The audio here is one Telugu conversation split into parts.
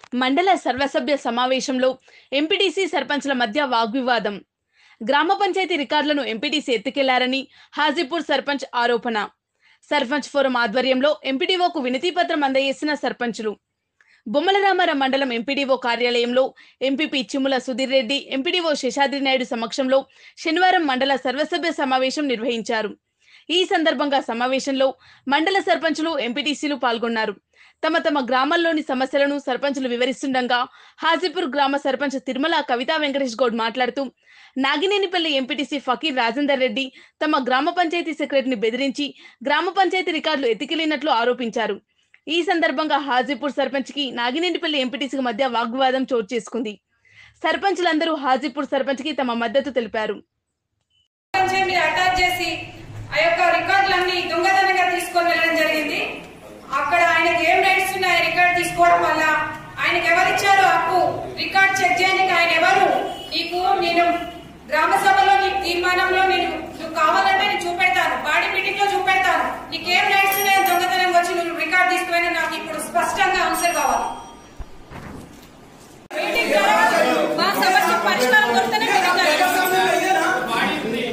మండల సర్వసభ్య సమావేశంలో ఎంపీటీసీ సర్పంచ్ల మధ్య వాగ్వివాదం గ్రామ పంచాయతీ రికార్డులను ఎంపీటీసీ ఎత్తుకెళ్లారని హాజీపూర్ సర్పంచ్ ఆరోపణ సర్పంచ్ ఫోరం ఆధ్వర్యంలో ఎంపీడీఓకు వినతి పత్రం అందజేసిన సర్పంచులు బొమ్మలరామారం మండలం ఎంపీడీఓ కార్యాలయంలో ఎంపీపీ చిమ్ముల సుధీర్ రెడ్డి ఎంపీడీఓ శేషాద్రి నాయుడు సమక్షంలో శనివారం మండల సర్వసభ్య సమావేశం నిర్వహించారు ఈ సందర్భంగా సమావేశంలో మండల సర్పంచులు ఎంపీటీసీలు పాల్గొన్నారు తమ తమ గ్రామాల్లోని సమస్యలను సర్పంచులు వివరిస్తుండగా హాజీపూర్ గ్రామ సర్పంచ్ తిరుమల కవితా వెంకటేష్ గౌడ్ మాట్లాడుతూ నాగినేనిపల్లి ఎంపీటీసీ ఫకీర్ రాజేందర్ రెడ్డి తమ గ్రామ పంచాయతీ సెక్రటరీని బెదిరించి గ్రామ పంచాయతీ రికార్డులు ఎత్తికెళ్లినట్లు ఆరోపించారు ఈ సందర్భంగా హాజీపూర్ సర్పంచ్ కి నాగినేనిపల్లి ఎంపీటీసీ మధ్య వాగ్వివాదం చోటు చేసుకుంది సర్పంచులందరూ హాజీపూర్ సర్పంచ్ కి తమ మద్దతు తెలిపారు పంచాయతీ మీద అటాచ్ చేసి ఆ యొక్క రికార్డులన్నీ దొంగతనంగా తీసుకొని వెళ్ళడం జరిగింది అక్కడ ఆయనకి ఏం రైట్స్ ఉన్నాయి రికార్డ్ తీసుకోవడం వల్ల ఆయనకి ఎవరిచ్చారో హక్కు రికార్డ్ చెక్ చేయడానికి ఆయన ఎవరు నీకు నేను గ్రామ సభలో నీ తీర్మానంలో నేను నువ్వు కావాలంటే నేను చూపెడతాను బాడీ మీటింగ్ లో చూపెడతాను నీకేం రైట్స్ ఉన్నాయో దొంగతనం వచ్చి నువ్వు రికార్డ్ తీసుకుపోయినా నాకు ఇప్పుడు స్పష్టంగా ఆన్సర్ కావాలి మీటింగ్ జరగదు. మా సమస్య పరిష్కారం దొరికితేనే మీటింగ్ జరగదు.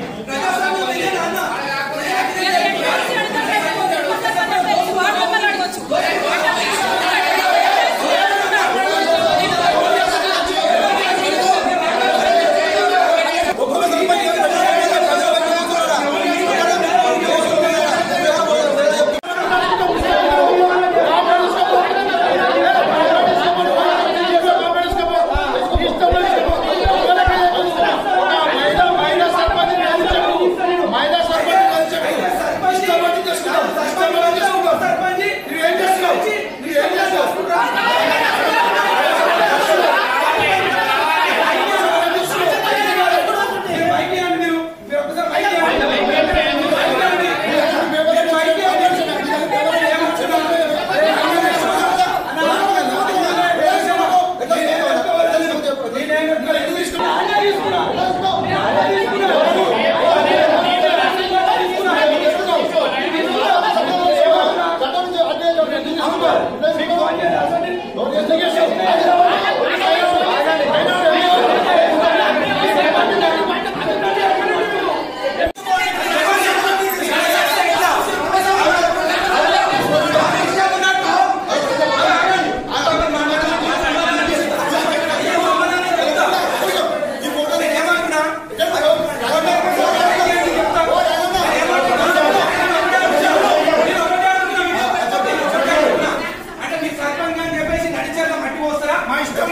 అంటే మీ సర్పంచ్ అని చెప్పేసి నడిచేలా మట్టి పోస్తారా మా ఇష్టం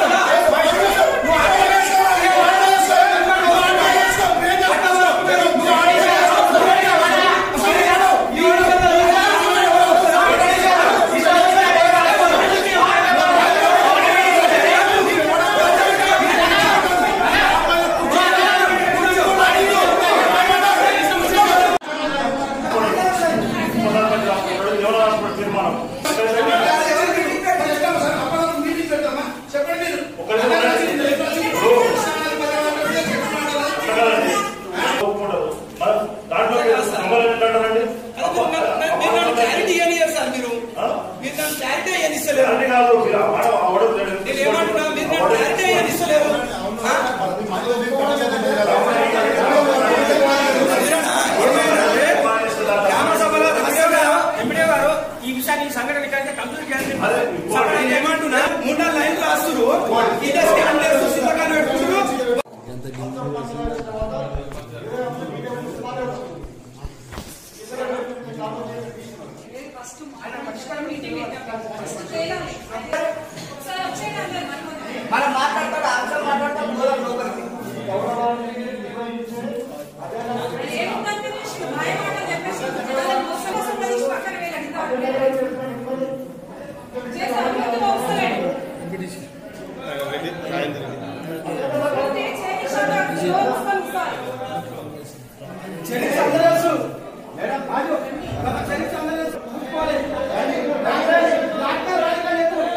తీర్మానం చెప్పండి దాంట్లో అంటారండి మీరు నన్ను క్లారిటీ ఇవ్వనియరు సార్ మీరు మీరు నన్ను క్లారిటీ ఇవ్వనిస్తలేరు అన్ని కాదు మీరు ఆ మాట అవడం నేను ఏమంటున్నా మీరు నన్ను క్లారిటీ ఇవ్వనిస్తలేరు ఆ? గ్రామ సభలో ఎంపీడీ గారు ఈ విషయాన్ని ఈ సంఘటన కలిసి కంప్లీట్ చేయండి సభ నేను ఏమంటున్నా మూడు నాలుగు లైన్లు రాస్తున్నారు ఇదే స్కాన్ లేదు సిద్ధంగా పెట్టుకుంటున్నారు మనం మాట్లాడతాడు ఆన్సర్ మాట్లాడతాం మూలం లోపలికి చరిత్ర అందరూ తెలుసు. మేడం రాజు మన చరిత్ర అందరూ తెలుసు. కూర్చోవాలి. డాక్టర్ రాజు గారు చెప్పు.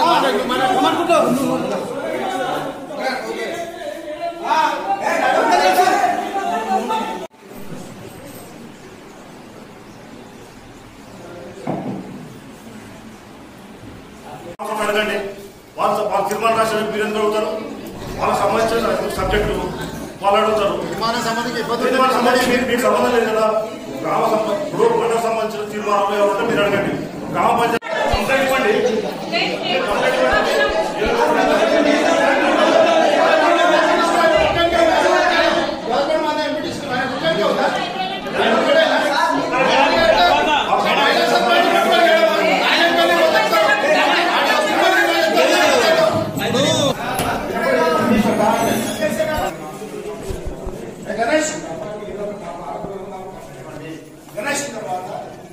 ఆ, ఏ, అందరూ తెలుసు. అడగండి తీర్మానం రాసిన మీరు ఎందుకు అడుగుతారు వాళ్ళకి సంబంధించిన సబ్జెక్టు వాళ్ళు అడుగుతారు విమాన సంబంధించి ఇబ్బంది తీర్మానం సంబంధించి మీకు మీకు సంబంధం లేదు కదా గ్రామ సంబంధం ఇప్పుడు మండల సంబంధించిన తీర్మానాలు ఏమంటే మీరు అడగండి గ్రామ పంచాయతీ కంప్లైంట్ ఇవ్వండి గణేష్ గణేష్ తర్వాత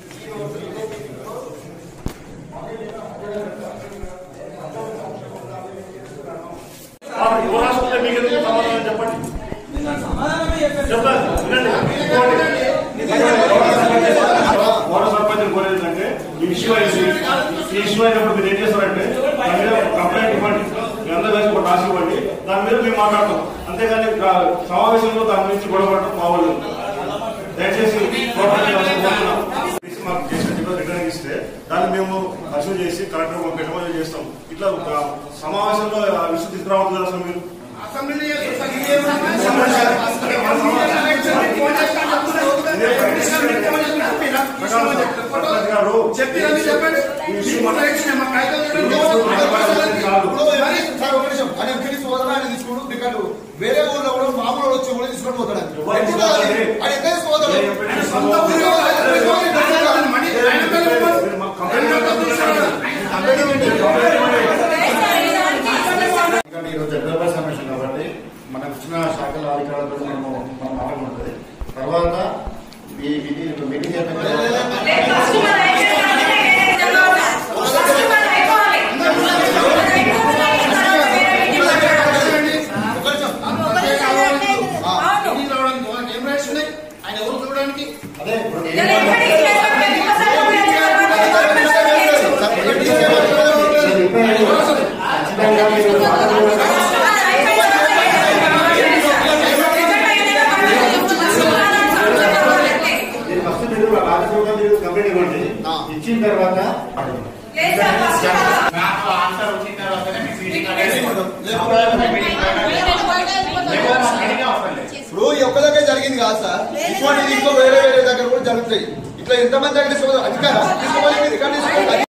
వాళ్ళు ఎవరు రాసుకుంటే మీకు ఎందుకు సమాధానం చెప్పండి చెప్పండి వినండి ఇంకోటి. వార్డు సర్పంచ్ కోరేది ఏంటంటే ఈ ఇష్యూ అయింది ఈ ఇష్యూ అయినప్పుడు మీరు ఏం చేస్తారంటే దాని మీద కంప్లైంట్ ఇవ్వండి మీ అందరూ కలిసి ఒక రాసి ఇవ్వండి దాని మీద మేము మాట్లాడతాం అంతేగాని గా- సమావేశంలో దాని గురించి గొడవపడటం మా వాళ్ళు దయచేసి కోఆపరేట్ చేయాల్సింది కోరుతున్నాం. తీసి మాకు చేసిన రిటర్న్ ఇస్తే దాన్ని మేము అసలు చేసి కలెక్టర్ పెట్టమని చేస్తాం ఇట్లా ఒక సమావేశంలో ఆ విషయం తీసుకురావద్దు కదా అసలు మీరు అసెంబ్లీ చేస్తారు. ఇదేమన్నా ప్రకాష్ గారు చెప్పినది చెప్పండి ఈ విషయం ఇప్పుడు ఎలక్షన్ ఏమో కాగితం చూడండి. ఇప్పుడు మరి సార్ ఒక నిమిషం ఆయన ఎంపీడీ సోదరు ఆయన తీసుకుడు టికెట్ వేరే ఊర్లో కూడా మామూలు వాళ్ళు వచ్చి కూడా తీసుకొని పోతాడు ఆయన. ఎప్పుడు అది? ఆయన ఎక్కడ తీసుకుపోతాడు? ఆయన సొంత ఊరిలో ఆయన పెట్టుకొని తీసుకెళ్తాడు. మనీ ఆయన మీద ఇవ్వడు. ఆయన ఎంత తీసుకున్నాడు? కంప్లైంట్ ఇవ్వండి. ఎందుకంటే ఈరోజు హైదరాబాద్ సమస్య కాబట్టి మనకు ఇచ్చిన శాఖల అధికారులతో మేము మన మాట ఉంటుంది తర్వాత ఈ ఇది మీటింగ్ అయిపోయిన తర్వాత ఒక నిమిషం. అంతే కావాలి. ఆ, అవును. మీటింగ్ రావడానికి వాళ్ళకి ఏం రైట్స్ ఉన్నాయి ఆయన ఎవరు చూడడానికి అదే ఇప్పుడు నేను ఏం ఎక్కడికి వెళ్ళాను? ఖచ్చితంగా మీరు మాట్లాడుతున్నారు. మీరు ఫస్ట్ మీరు రాజకీయ మీరు కంప్లీట్ ఇవ్వండి ఆ. ఇచ్చిన తర్వాత నాకు ఆన్సర్ వచ్చిన తర్వాతనే మీకు మీటింగ్ అనేది ఇప్పుడు ఈ ఒక్క దగ్గర జరిగింది కాదు సార్ ఇంకోటి ఇంకో వేరే వేరే దగ్గర కూడా జరుగుతాయి ఇట్లా ఎంతమంది దగ్గర తీసుకోవాలి అధికారం తీసుకోవాలి రికార్డు తీసుకోవాలి